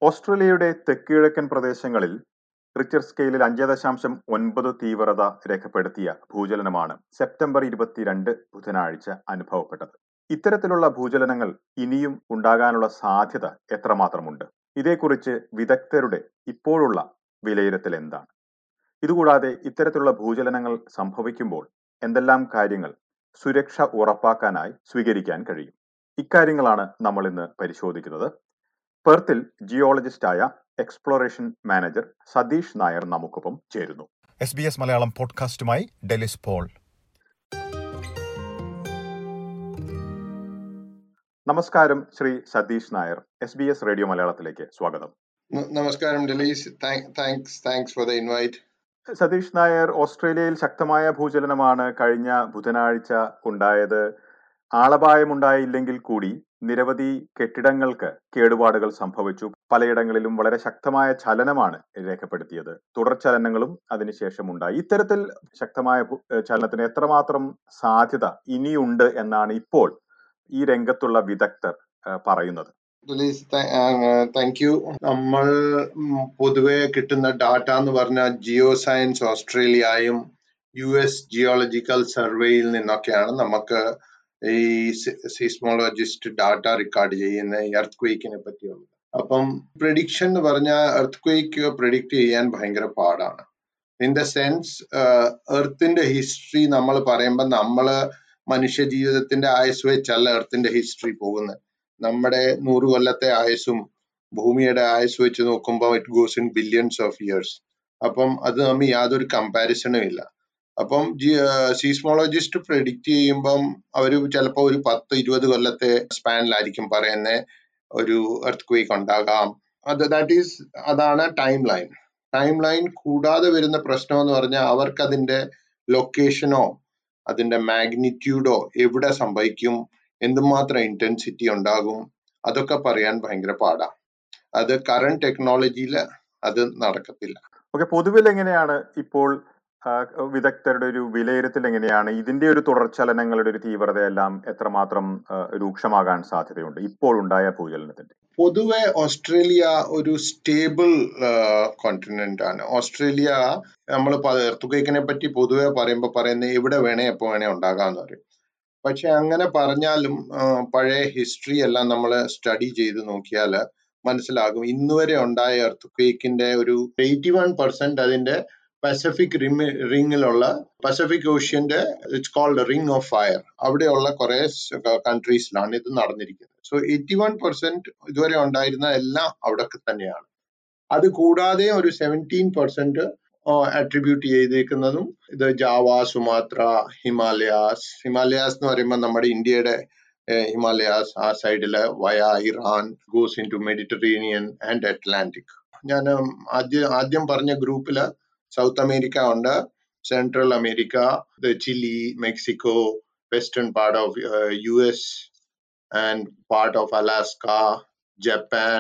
ഓസ്ട്രേലിയയുടെ തെക്കുകിഴക്കൻ പ്രദേശങ്ങളിൽ റിക്ടർ സ്കെയിലിൽ അഞ്ച് ദശാംശം ഒൻപത് തീവ്രത രേഖപ്പെടുത്തിയ ഭൂചലനമാണ് സെപ്റ്റംബർ ഇരുപത്തിരണ്ട് ബുധനാഴ്ച അനുഭവപ്പെട്ടത് ഇത്തരത്തിലുള്ള ഭൂചലനങ്ങൾ ഇനിയും ഉണ്ടാകാനുള്ള സാധ്യത എത്രമാത്രമുണ്ട് ഇതേക്കുറിച്ച് വിദഗ്ധരുടെ ഇപ്പോഴുള്ള വിലയിരുത്തൽ എന്താണ് ഇതുകൂടാതെ ഇത്തരത്തിലുള്ള ഭൂചലനങ്ങൾ സംഭവിക്കുമ്പോൾ എന്തെല്ലാം കാര്യങ്ങൾ സുരക്ഷ ഉറപ്പാക്കാനായി സ്വീകരിക്കാൻ കഴിയും ഇക്കാര്യങ്ങളാണ് നമ്മൾ ഇന്ന് പരിശോധിക്കുന്നത് പെർത്തിൽ ജിയോളജിസ്റ്റായ എക്സ്പ്ലോറേഷൻ മാനേജർ സതീഷ് നായർ നമുക്കൊപ്പം ചേരുന്നു എസ് ബി എസ് മലയാളം പോഡ്കാസ്റ്റുമായി ഡെലിസ് പോൾ നമസ്കാരം Shri Satheesh Nair S B S radio മലയാളത്തിലേക്ക് സ്വാഗതം ന- നമസ്കാരം Delys thanks thanks for the invite Satheesh Nair ഓസ്ട്രേലിയയിൽ ശക്തമായ ഭൂചലനമാണ് കഴിഞ്ഞ ബുധനാഴ്ച ഉണ്ടായത് ആളപായമുണ്ടായില്ലെങ്കിൽ കൂടി നിരവധി കെട്ടിടങ്ങൾക്ക് കേടുപാടുകൾ സംഭവിച്ചു പലയിടങ്ങളിലും വളരെ ശക്തമായ ചലനമാണ് രേഖപ്പെടുത്തിയത് തുടർചലനങ്ങളും അതിനുശേഷം ഉണ്ടായി ഇത്തരത്തിൽ ശക്തമായ ഭൂ- ഏഹ് ചലനത്തിന് എത്രമാത്രം സാധ്യത ഇനിയുണ്ട് എന്നാണ് ഇപ്പോൾ ഈ രംഗത്തുള്ള വിദഗ്ധർ ഏഹ് പറയുന്നത് ഡെലീസ് താങ്ക് യു നമ്മൾ ഉം, പൊതുവെ കിട്ടുന്ന ഡാറ്റ എന്ന് പറഞ്ഞാൽ ജിയോ സയൻസ് ഓസ്ട്രേലിയയും യു എസ് ജിയോളജിക്കൽ സർവേയിൽ നിന്നൊക്കെയാണ് നമുക്ക് ഈ സീസ്മോളജിസ്റ്റ് ഡാറ്റ റെക്കോർഡ് ചെയ്യുന്ന ഈ എർത്ത് ക്വേക്കിനെ പറ്റിയുള്ളത് അപ്പം പ്രഡിക്ഷൻ എന്ന് പറഞ്ഞാൽ എർത്ത് ക്വേക്ക് പ്രിഡിക്റ്റ് ചെയ്യാൻ ഭയങ്കര പാടാണ് ഇൻ ദ സെൻസ് എർത്തിന്റെ ഹിസ്റ്ററി നമ്മൾ പറയുമ്പോൾ നമ്മള് മനുഷ്യ ജീവിതത്തിന്റെ ആയുസ് വെച്ചല്ല എർത്തിന്റെ ഹിസ്റ്ററി പോകുന്നത് നമ്മുടെ നൂറ് കൊല്ലത്തെ ആയുസ്സും ഭൂമിയുടെ ആയുസ് വെച്ച് നോക്കുമ്പോൾ it goes in billions of years അപ്പം അത് തമ്മിൽ യാതൊരു കമ്പാരിസണും ഇല്ല അപ്പം സീസ്മോളജിസ്റ്റ് പ്രെഡിക്റ്റ് ചെയ്യുമ്പം അവർ ചിലപ്പോൾ ഒരു പത്ത് ഇരുപത് കൊല്ലത്തെ സ്പാനിലായിരിക്കും പറയുന്നത് ഒരു എർത്ത് ക്വേക്ക് ഉണ്ടാകാം അത് ദാറ്റ് ഈസ് അതാണ് ടൈം ലൈൻ ടൈം ലൈൻ കൂടാതെ വരുന്ന പ്രശ്നം എന്ന് പറഞ്ഞാൽ അവർക്ക് അതിന്റെ ലൊക്കേഷനോ അതിന്റെ മാഗ്നിറ്റ്യൂഡോ എവിടെ സംഭവിക്കും എന്തുമാത്രം ഇന്റൻസിറ്റി ഉണ്ടാകും അതൊക്കെ പറയാൻ ഭയങ്കര പാടാ അത് കറണ്ട് ടെക്നോളജിയിൽ അത് നടക്കത്തില്ല ഓക്കെ പൊതുവിൽ എങ്ങനെയാണ് ഇപ്പോൾ ആ, വിദഗ്ധരുടെ ഒരു വിലയിരുത്തൽ എങ്ങനെയാണ് ഇതിന്റെ ഒരു തുടർചലനങ്ങളുടെ ഒരു തീവ്രതയെല്ലാം എത്രമാത്രം ആ, രൂക്ഷമാകാൻ സാധ്യതയുണ്ട് ഇപ്പോൾ ഉണ്ടായ ഭൂചലനത്തിന്റെ പൊതുവെ ഓസ്ട്രേലിയ ഒരു സ്റ്റേബിൾ കോണ്ടിനെന്റ് ആണ് ഓസ്ട്രേലിയ നമ്മൾ എർത്തുകേക്കിനെ പറ്റി പൊതുവെ പറയുമ്പോൾ പറയുന്നത് എവിടെ വേണേ എപ്പോ വേണേ ഉണ്ടാകാന്ന് പറയും പക്ഷെ അങ്ങനെ പറഞ്ഞാലും ആ, പഴയ ഹിസ്റ്ററി എല്ലാം നമ്മൾ സ്റ്റഡി ചെയ്ത് നോക്കിയാൽ മനസ്സിലാകും ഇന്നുവരെ ഉണ്ടായ എർത്തുക്വേക്കിന്റെ ഒരു എയ്റ്റി വൺ പെർസെന്റ് അതിന്റെ പസഫിക് റിങ്ങിലുള്ള പസഫിക് ഓഷ്യന്റെ it's called ring of fire അവിടെയുള്ള കുറെ കൺട്രീസിലാണ് ഇത് നടന്നിരിക്കുന്നത് സോ എയ്റ്റി വൺ പെർസെന്റ് ഇതുവരെ ഉണ്ടായിരുന്ന എല്ലാം അവിടെ തന്നെയാണ് അത് കൂടാതെ ഒരു സെവൻറ്റീൻ പെർസെന്റ് അട്രിബ്യൂട്ട് ചെയ്തേക്കുന്നതും ഇത് ജാവ സുമാത്ര ഹിമാലയാസ് ഹിമാലയാസ് എന്ന് പറയുമ്പോൾ നമ്മുടെ ഇന്ത്യയുടെ ഏഹ്, ഹിമാലയാസ് ആ സൈഡില് via Iran goes in to Mediterranean and Atlantic ഞാൻ ഉം, ആദ്യം ആദ്യം പറഞ്ഞ ഗ്രൂപ്പില് സൗത്ത് അമേരിക്ക ഉണ്ട് സെൻട്രൽ അമേരിക്ക ഇത് Chile Mexico western part of U S and part of Alaska Japan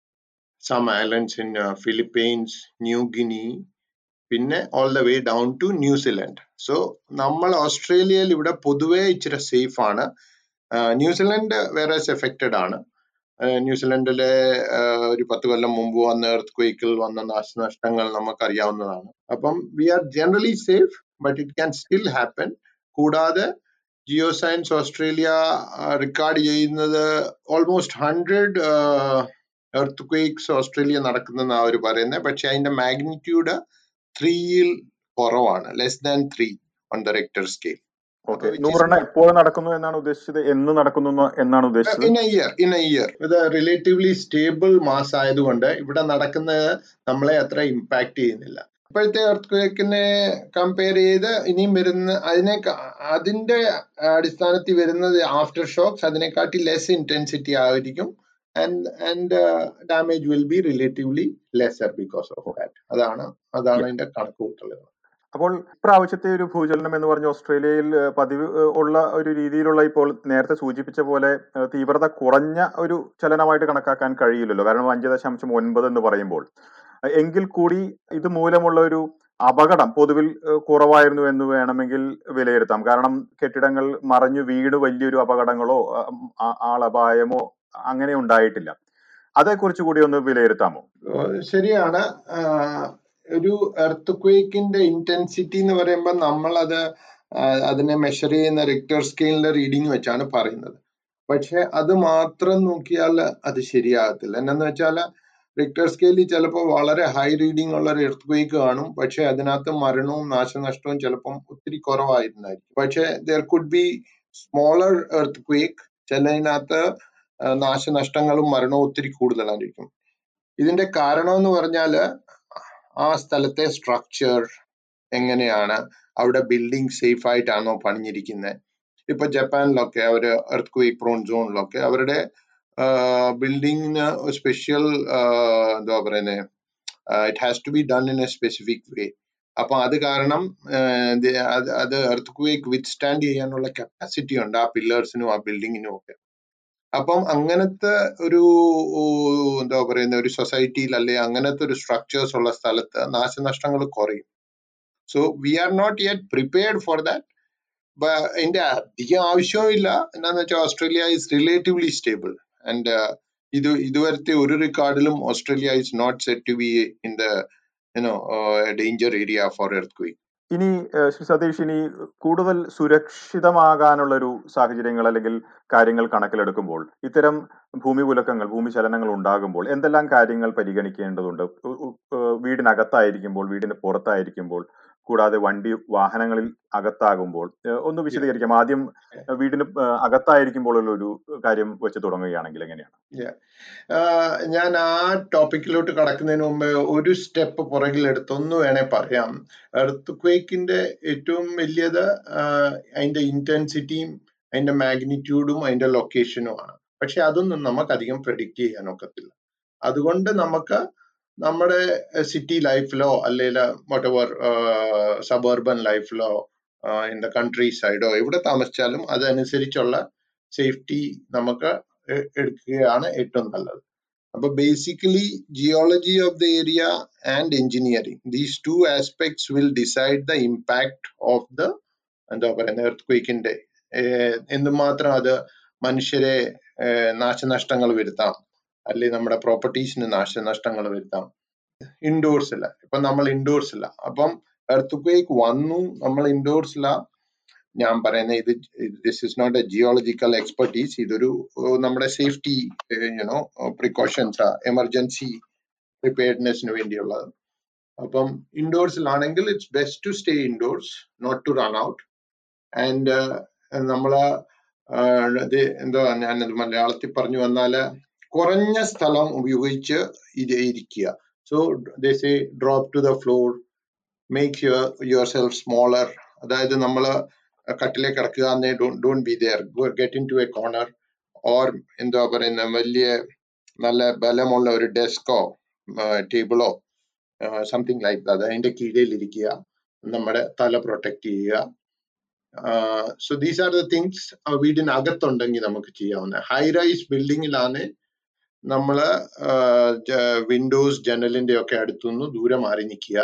some islands in Philippines New Guinea പിന്നെ all the way down to New Zealand so നമ്മൾ ഓസ്ട്രേലിയയിൽ ഇവിടെ പൊതുവെ ഇച്ചിരി സേഫ് ആണ് ആഹ് ന്യൂസിലൻഡ് വേറെ എഫക്റ്റഡ് ആണ് ആഹ് ന്യൂസിലൻഡിലെ ആഹ് ഒരു പത്ത് കൊല്ലം മുമ്പ് വന്ന എർത്ത് ക്വേക്കിൽ വന്ന നാശനഷ്ടങ്ങൾ നമുക്കറിയാവുന്നതാണ് അപ്പം we are generally safe but it can still happen കൂടാതെ ജിയോ സയൻസ് ഓസ്ട്രേലിയ റെക്കോർഡ് ചെയ്യുന്നത് almost hundred earthquakes Australia നടക്കുന്നെന്ന് അവർ പറയുന്നത് പക്ഷെ അതിന്റെ മാഗ്നിറ്റ്യൂഡ് ത്രീയിൽ കുറവാണ് less than three on the Richter scale okay which is നൂറെണ്ണം എപ്പോൾ നടക്കുന്നു എന്നാണ് ഉദ്ദേശിച്ചത് എന്ന് നടക്കുന്നു എന്ന് എന്നാണ് ഉദ്ദേശിച്ചത് in a year in a year ഇത് റിലേറ്റീവ്ലി സ്റ്റേബിൾ മാസ് ആയതുകൊണ്ട് ഇവിടെ നടക്കുന്നത് നമ്മളെ അത്ര ഇമ്പാക്ട് ചെയ്യുന്നില്ല ഇപ്പോഴത്തെ എർത്ത് കമ്പയർ ചെയ്ത് ഇനിയും വരുന്ന അതിനെ അതിന്റെ അടിസ്ഥാനത്തിൽ വരുന്നത് ആഫ്റ്റർ ഷോക്സ് അതിനെക്കാട്ടി ലെസ് ഇന്റൻസിറ്റി ആയിരിക്കും and and damage will be relatively lesser because of that അതാണ് അതാണ് അതിന്റെ കണക്ക് കൂട്ടുള്ളത് അപ്പോൾ ഇപ്രാവശ്യത്തെ ഒരു ഭൂചലനം എന്ന് പറഞ്ഞ ഓസ്ട്രേലിയയിൽ ഏഹ്, പതിവ് ഏഹ്, ഉള്ള ഒരു രീതിയിലുള്ള ഇപ്പോൾ നേരത്തെ സൂചിപ്പിച്ച പോലെ ഏഹ്, തീവ്രത കുറഞ്ഞ ഒരു ചലനമായിട്ട് കണക്കാക്കാൻ കഴിയില്ലല്ലോ കാരണം അഞ്ച് ദശാംശം ഒൻപത് എന്ന് പറയുമ്പോൾ ഏഹ്, എങ്കിൽ കൂടി ഇത് മൂലമുള്ള ഒരു അപകടം പൊതുവിൽ ഏഹ്, കുറവായിരുന്നു എന്ന് വേണമെങ്കിൽ വിലയിരുത്താം കാരണം കെട്ടിടങ്ങൾ മറഞ്ഞു വീട് വലിയൊരു അപകടങ്ങളോ ആ- ആ- ആളപായമോ അങ്ങനെ ഉണ്ടായിട്ടില്ല അതേക്കുറിച്ച് കൂടി ഒന്ന് വിലയിരുത്താമോ ഏഹ് ശരിയാണ് ആഹ് ഒരു എർത്ത് ക്വേക്കിന്റെ ഇന്റൻസിറ്റി എന്ന് പറയുമ്പോൾ നമ്മളത് ആഹ് അതിനെ മെഷർ ചെയ്യുന്ന റിക്ടർ സ്കെയിലിന്റെ റീഡിംഗ് വെച്ചാണ് പറയുന്നത് പക്ഷെ അത് മാത്രം നോക്കിയാൽ അത് ശരിയാകത്തില്ല എന്നാന്ന് വെച്ചാൽ റിക്ടർ സ്കെയിലിൽ ചിലപ്പോൾ വളരെ ഹൈ റീഡിംഗ് ഉള്ള ഒരു എർത്ത് ക്വേക്ക് കാണും പക്ഷെ അതിനകത്ത് മരണവും നാശനഷ്ടവും ചിലപ്പം ഒത്തിരി കുറവായിരുന്നായിരിക്കും പക്ഷെ there could be smaller earthquake ചിലതിനകത്ത് ആഹ് നാശനഷ്ടങ്ങളും മരണവും ഒത്തിരി കൂടുതലായിരിക്കും ഇതിന്റെ കാരണം എന്ന് പറഞ്ഞാല് ആ സ്ഥലത്തെ സ്ട്രക്ചർ എങ്ങനെയാണ് അവിടെ ബിൽഡിംഗ് സേഫ് ആയിട്ടാണോ പണിഞ്ഞിരിക്കുന്നത് ഇപ്പൊ ജപ്പാനിലൊക്കെ അവര് എർത്ത് ക്വേക്ക് പ്രോൺ സോണിലൊക്കെ അവരുടെ ബിൽഡിങ്ങിന് സ്പെഷ്യൽ എന്താ പറയുന്നത് it has to be done in a specific way അപ്പൊ അത് കാരണം ആഹ് ഇത് അത് അത് എർത്ത് ക്വേക്ക് വിത്ത്സ്റ്റാൻഡ് ചെയ്യാനുള്ള കപ്പാസിറ്റി ഉണ്ട് ആ പില്ലേഴ്സിനും ആ ബിൽഡിങ്ങിനും ഒക്കെ അപ്പം അങ്ങനത്തെ ഒരു ഊ- എന്താ പറയുന്ന ഒരു സൊസൈറ്റിയിൽ അല്ലെ അങ്ങനത്തെ ഒരു സ്ട്രക്ചേഴ്സ് ഉള്ള സ്ഥലത്ത് നാശനഷ്ടങ്ങൾ കുറയും so we are not yet prepared for that അതിന്റെ അധികം ആവശ്യവും ഇല്ല എന്താന്ന് വെച്ചാൽ Australia is relatively stable and ഇത് ഇതുവരത്തെ ഒരു റെക്കോർഡിലും Australia is not set to be in the you know danger area for earthquake ഇനി ഏഹ് ശ്രീ സതീഷ് ഇനി കൂടുതൽ സുരക്ഷിതമാകാനുള്ള ഒരു സാഹചര്യങ്ങൾ അല്ലെങ്കിൽ കാര്യങ്ങൾ കണക്കിലെടുക്കുമ്പോൾ ഇത്തരം ഭൂമി കുലക്കങ്ങൾ ഭൂമി ചലനങ്ങൾ ഉണ്ടാകുമ്പോൾ എന്തെല്ലാം കാര്യങ്ങൾ പരിഗണിക്കേണ്ടതുണ്ട് ഉ- ഉ- ഏഹ് വീടിനകത്തായിരിക്കുമ്പോൾ വീടിന് പുറത്തായിരിക്കുമ്പോൾ കൂടാതെ വണ്ടി വാഹനങ്ങളിൽ അകത്താകുമ്പോൾ ഏഹ് ഒന്ന് വിശദീകരിക്കാം ആദ്യം ഏഹ് വീടിന് ഏഹ് അകത്തായിരിക്കുമ്പോൾ ഉള്ള ഒരു കാര്യം വെച്ച് തുടങ്ങുകയാണെങ്കിൽ എങ്ങനെയാണ് Yeah. ആഹ് ഞാൻ ആ ടോപ്പിക്കിലോട്ട് കടക്കുന്നതിന് മുമ്പ് ഒരു സ്റ്റെപ്പ് പുറകിൽ എടുത്തൊന്ന് വേണേ പറയാം എർത്ത് ക്വേക്കിന്റെ ഏറ്റവും വലിയത് ആഹ് അതിന്റെ ഇന്റൻസിറ്റിയും അതിന്റെ മാഗ്നിറ്റ്യൂഡും അതിന്റെ ലൊക്കേഷനും ആണ് പക്ഷെ അതൊന്നും നമുക്ക് അധികം പ്രെഡിക്റ്റ് ചെയ്യാൻ ഒക്കത്തില്ല അതുകൊണ്ട് നമുക്ക് നമ്മുടെ സിറ്റി ലൈഫിലോ അല്ലെങ്കിൽ വട്ടവർ സബർബൻ ലൈഫിലോ ഇൻ ദ കൺട്രി സൈഡോ എവിടെ താമസിച്ചാലും അതനുസരിച്ചുള്ള സേഫ്റ്റി നമുക്ക് എ- എടുക്കുകയാണ് ഏറ്റവും നല്ലത് അപ്പൊ basically geology of the area and engineering these two aspects will decide the impact of the എന്താ പറയുന്ന എർത്ത് ക്വേക്കിന്റെ എന്തുമാത്രം അത് മനുഷ്യരെ ഏഹ് നാശനഷ്ടങ്ങൾ വരുത്താം അല്ലെങ്കിൽ നമ്മുടെ പ്രോപ്പർട്ടീസിന് നാശനഷ്ടങ്ങൾ വരുത്താം ഇൻഡോഴ്സില്ല ഇപ്പൊ നമ്മൾ ഇൻഡോഴ്സില്ല അപ്പം എർത്ത് ക്വേക്ക് വന്നു നമ്മൾ ഇൻഡോഴ്സില്ല ഞാൻ പറയുന്ന ഇത് this is not a geological expertise ഇതൊരു ഏഹ് നമ്മുടെ സേഫ്റ്റി യുനോ പ്രിക്കോഷൻസ് എമർജൻസി പ്രിപ്പയർഡ്നെസ്സിന് വേണ്ടിയുള്ളത് അപ്പം ഇൻഡോഴ്സിലാണെങ്കിൽ it's best to stay indoors not to run out and നമ്മള് ആഹ് ഇത് എന്തോ ഞാനത് മലയാളത്തിൽ പറഞ്ഞു വന്നാല് കുറഞ്ഞ സ്ഥലം ഉപയോഗിച്ച് ഇത് ഇരിക്കുക so say drop to the floor make your yourself smaller അതായത് നമ്മൾ കട്ടിലെ കിടക്കുക എന്നേ don't be there get into a corner or എന്താ പറയുന്ന വലിയ നല്ല ബലമുള്ള ഒരു ഡെസ്കോ ടേബിളോ സംതിങ് ലൈക്ക് ദാറ്റ് അതിന്റെ കീഴിൽ ഇരിക്കുക നമ്മുടെ തല പ്രൊട്ടക്ട് ചെയ്യുക so these are the things വീടിനകത്തുണ്ടെങ്കിൽ നമുക്ക് ചെയ്യാവുന്ന ഹൈ റൈസ് ബിൽഡിങ്ങിലാണ് നമ്മള് വിൻഡോസ് ജനലിന്റെ ഒക്കെ അടുത്തുനിന്ന് ദൂരെ മാറി നിൽക്കുക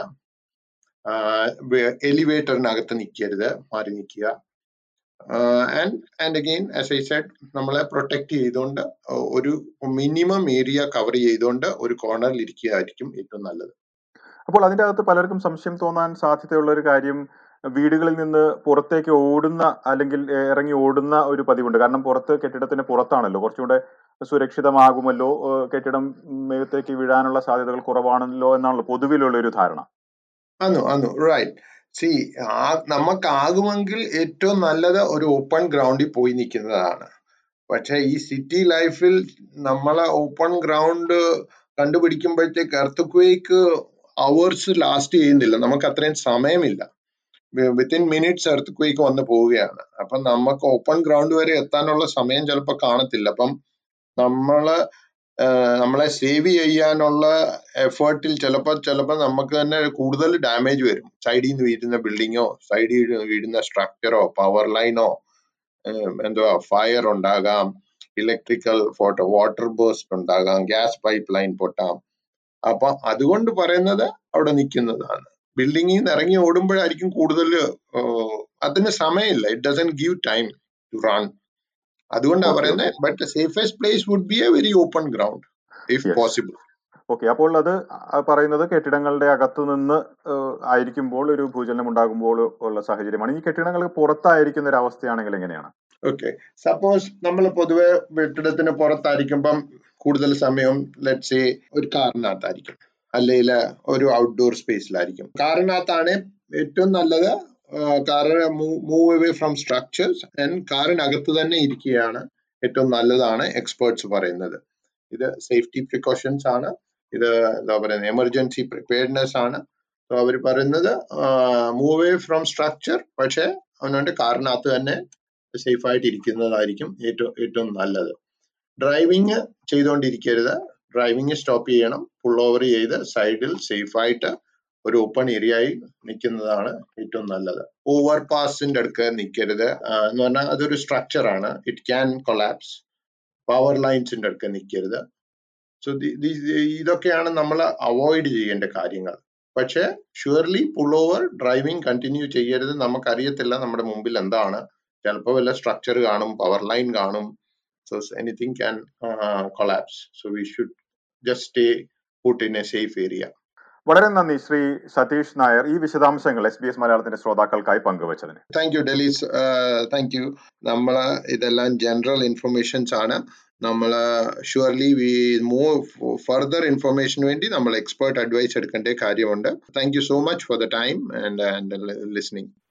എലിവേറ്ററിനകത്ത് നിൽക്കരുത് മാറി നിൽക്കുക and and again as I said നമ്മളെ പ്രൊട്ടക്ട് ചെയ്തുകൊണ്ട് uh, ഒരു മിനിമം ഏരിയ കവർ ചെയ്തുകൊണ്ട് ഒരു കോർണറിൽ ഇരിക്കുകയായിരിക്കും ഏറ്റവും നല്ലത് അപ്പോൾ അതിന്റെ അകത്ത് പലർക്കും സംശയം തോന്നാൻ സാധ്യതയുള്ള ഒരു കാര്യം വീടുകളിൽ നിന്ന് പുറത്തേക്ക് ഓടുന്ന അല്ലെങ്കിൽ ഏഹ്, ഇറങ്ങി ഓടുന്ന ഒരു പതിവുണ്ട് കാരണം പുറത്ത് കെട്ടിടത്തിന് പുറത്താണല്ലോ കുറച്ചുകൂടെ സുരക്ഷിതമാകുമല്ലോ ഏഹ്, കെട്ടിടം മേഘത്തേക്ക് വീഴാനുള്ള സാധ്യതകൾ കുറവാണല്ലോ എന്നാണല്ലോ പൊതുവിലുള്ള ഒരു ധാരണ അന്നു അന്നു റൈറ്റ് സി നമുക്കാകുമെങ്കിൽ ഏറ്റവും നല്ലത് ഒരു ഓപ്പൺ ഗ്രൗണ്ടിൽ പോയി നിൽക്കുന്നതാണ് പക്ഷെ ഈ സിറ്റി ലൈഫിൽ നമ്മളെ ഓപ്പൺ ഗ്രൗണ്ട് കണ്ടുപിടിക്കുമ്പോഴത്തേക്ക് എർത്ത് അവേഴ്സ് ലാസ്റ്റ് ചെയ്യുന്നില്ല നമുക്ക് അത്രയും സമയമില്ല വിത്തിൻ മിനിറ്റ്സ് എർത്ത് ക്വേക്ക് വന്ന് പോവുകയാണ് അപ്പൊ നമുക്ക് ഓപ്പൺ ഗ്രൗണ്ട് വരെ എത്താനുള്ള സമയം ചിലപ്പോൾ കാണത്തില്ല അപ്പം നമ്മള് ആഹ് നമ്മളെ സേവ് ചെയ്യാനുള്ള എഫേർട്ടിൽ ചിലപ്പോൾ ചിലപ്പോൾ നമുക്ക് തന്നെ കൂടുതൽ ഡാമേജ് വരും സൈഡിൽ നിന്ന് വീഴുന്ന ബിൽഡിങ്ങോ സൈഡിൽ വീഴുന്ന സ്ട്രക്ചറോ പവർ ലൈനോ എന്തുവാ ഫയർ ഉണ്ടാകാം ഇലക്ട്രിക്കൽ ഫോട്ടോ വാട്ടർ ബേസ്റ്റ് ഉണ്ടാകാം ഗ്യാസ് പൈപ്പ് ലൈൻ പൊട്ടാം അപ്പൊ അതുകൊണ്ട് പറയുന്നത് അവിടെ നിൽക്കുന്നതാണ് ബിൽഡിങ്ങിൽ നിന്ന് ഇറങ്ങി ഓടുമ്പോഴായിരിക്കും കൂടുതൽ അതിന് സമയമില്ല it doesn't give time to run അതുകൊണ്ടാണ് ഓക്കെ ഓക്കെ പറയുന്നത് but safest place would be a very open ground if yes possible okay അപ്പോൾ അത് ആ പറയുന്നത് കെട്ടിടങ്ങളുടെ അകത്തു നിന്ന് ഏഹ്, ആയിരിക്കുമ്പോൾ ഒരു ഭൂചലനം ഉണ്ടാകുമ്പോൾ ഉള്ള സാഹചര്യമാണ് ഈ കെട്ടിടങ്ങൾക്ക് പുറത്തായിരിക്കുന്ന ഒരു അവസ്ഥയാണെങ്കിൽ എങ്ങനെയാണ് ഓക്കെ സപ്പോസ് നമ്മൾ പൊതുവെ വെട്ടിടത്തിന് പുറത്തായിരിക്കുമ്പം കൂടുതൽ സമയം ലെറ്റ്സ് ഒരു കാറിനകത്തായിരിക്കും അല്ലെങ്കിൽ ഒരു ഔട്ട്ഡോർ സ്പേസിലായിരിക്കും കാറിനകത്താണ് ഏറ്റവും നല്ലത് car move away from structures and കാറിനകത്ത് തന്നെ ഇരിക്കുകയാണ് ഏറ്റവും നല്ലതാണ് എക്സ്പേർട്സ് പറയുന്നത് ഇത് സേഫ്റ്റി പ്രിക്കോഷൻസ് ആണ് ഇത് എന്താ പറയുന്നത് എമർജൻസി പ്രിപ്പയർനെസ് ആണ് അവർ പറയുന്നത് മൂവ് അവേ ഫ്രം സ്ട്രക്ചർ പക്ഷെ അവനുണ്ട് കാറിനകത്ത് തന്നെ സേഫ് ആയിട്ട് ഇരിക്കുന്നതായിരിക്കും ഏറ്റവും ഏറ്റവും നല്ലത് ഡ്രൈവിംഗ് ചെയ്തുകൊണ്ടിരിക്കരുത് ഡ്രൈവിംഗ് സ്റ്റോപ്പ് ചെയ്യണം പുൾ ഓവർ ചെയ്ത് സൈഡിൽ സേഫ് ആയിട്ട് ഒരു ഓപ്പൺ ഏരിയയിൽ നിൽക്കുന്നതാണ് ഏറ്റവും നല്ലത് ഓവർ പാസിന്റെ അടുക്ക് നിൽക്കരുത് ആഹ് എന്ന് പറഞ്ഞാൽ അതൊരു സ്ട്രക്ചർ ആണ് ഇറ്റ് ക്യാൻ കൊളാപ്സ് പവർ ലൈൻസിന്റെ അടുക്ക് നിൽക്കരുത് സോ ഇതൊക്കെയാണ് നമ്മൾ അവോയ്ഡ് ചെയ്യേണ്ട കാര്യങ്ങൾ പക്ഷെ surely pull over driving continue ചെയ്യരുത് നമുക്കറിയത്തില്ല നമ്മുടെ മുമ്പിൽ എന്താണ് ചിലപ്പോൾ വല്ല സ്ട്രക്ചർ കാണും പവർ ലൈൻ കാണും so anything can collapse so we should just stay put in a safe area വളരെ നന്ദി ശ്രീ സതീഷ് നായർ ഈ വിശദാംശങ്ങൾ എസ് ബി എസ് മലയാളത്തിന്റെ ശ്രോതാക്കൾക്കായി പങ്കുവച്ചതിന് താങ്ക് യു ഡെലീസ് താങ്ക് യു നമ്മൾ ഇതെല്ലാം ജനറൽ ഇൻഫർമേഷൻസ് ആണ് നമ്മൾ ഷുവർലി വി മൂവ് ഫർദർ ഇൻഫർമേഷന് വേണ്ടി നമ്മൾ എക്സ്പേർട്ട് അഡ്വൈസ് എടുക്കേണ്ട കാര്യമുണ്ട് thank you so much for the time and listening